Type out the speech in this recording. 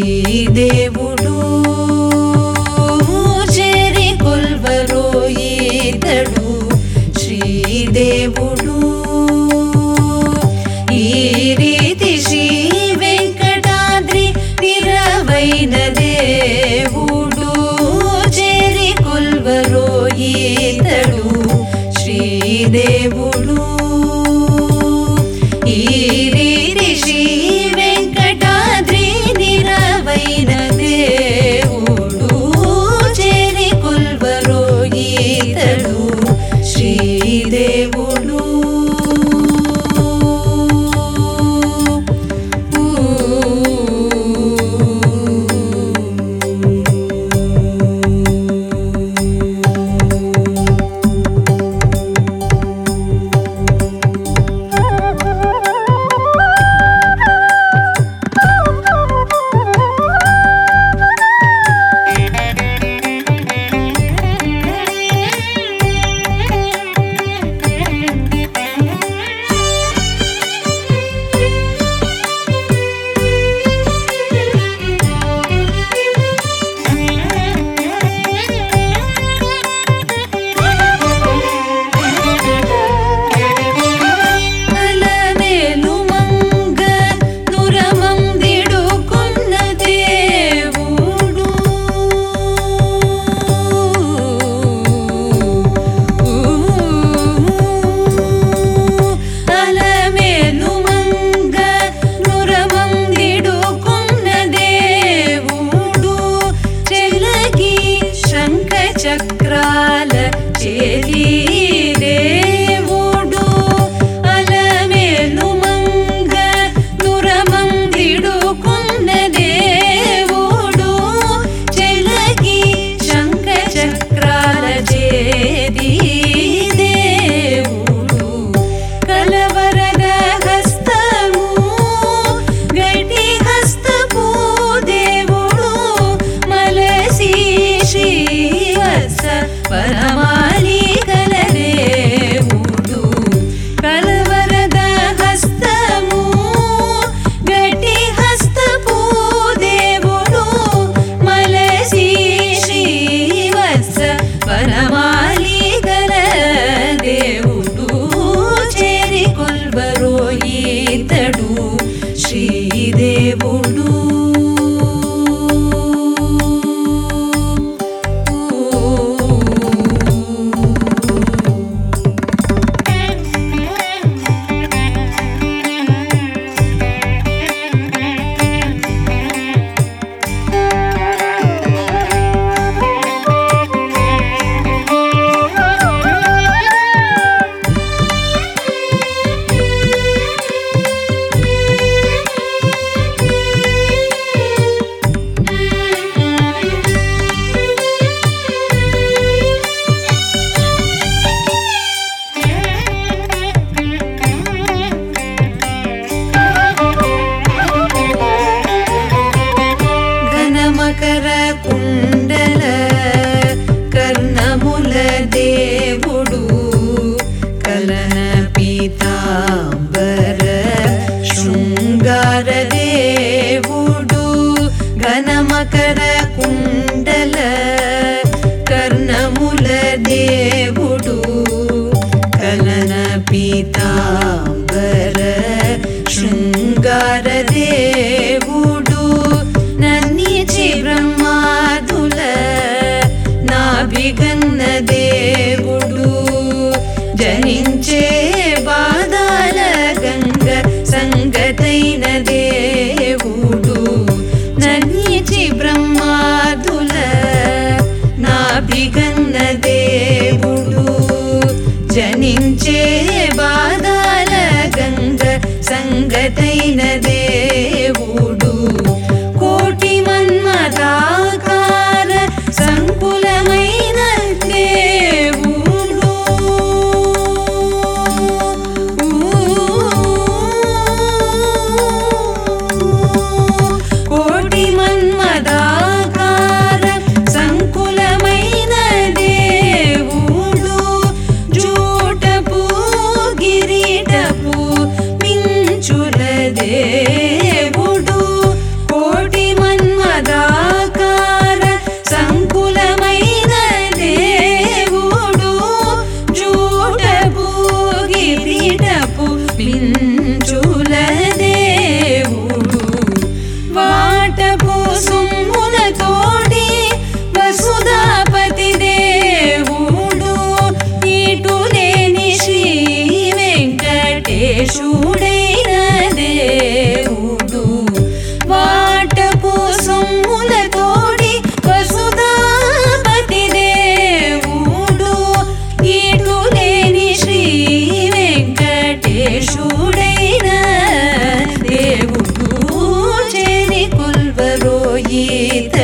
శ్రీదేవుడు చేరి కొల్వరో ఈతడు శ్రీదేవుడు ఈ రీతి శ్రీ వెంకటాద్రి తిరవైన దేవుడు చేరి కొల్వరో ఈతడు శ్రీదేవుడు ఈ రీతి శ్రీ వెంకటాద్రి నిరవైన దేవుడు చేరి కొల్వరో ఈతడు శ్రీదేవుడు అలమేలు మంగ నురమందిడుకున్న దేవుడు అలమేలు మంగ నురమందిడుకున్న దేవుడు చెలగి శంఖ చక్రాల చేలి దేవుడు అలమేలు మంగ నురమందిడుకున్న దేవుడు చెలగి శంఖ చక్రాల చేది దేవుడు కలవరద హస్తము గటి హస్తపు దేవుడు మలసి శ్రీవత్స పరమాలి కల దేవుడు కలవరద హస్తము గటి హస్తపు దేవుడు మలసి శ్రీవత్స పరమాలి కల దేవుడు చేరి కొల్వరో ఈతడు శ్రీదేవుడు ఘనమకర కుండల కర్ణముల దేవుడు కలన పీతాంబర శృంగార దేవుడు ఘనమకర కుండల కర్ణముల దేవుడు కలన పీతాంబర శృంగార దేవుడు నన్నిచి బ్రహ్మాదుల నాభిగన్న దేవుడు జనించే బాధాల గంగ సంగతైన దేవుడు నన్నిచి బ్రహ్మాదుల నాభిగన్న దేవుడు జనించే బాధాల గంగ సంగతైన దేవుడు కోటి మన్మదాకార సంకులమైన దేవుడు కోటి మన్మదాకార సంకులమైన దేవుడు జూటపు గిరీటపు మించుల దేవుడు గీత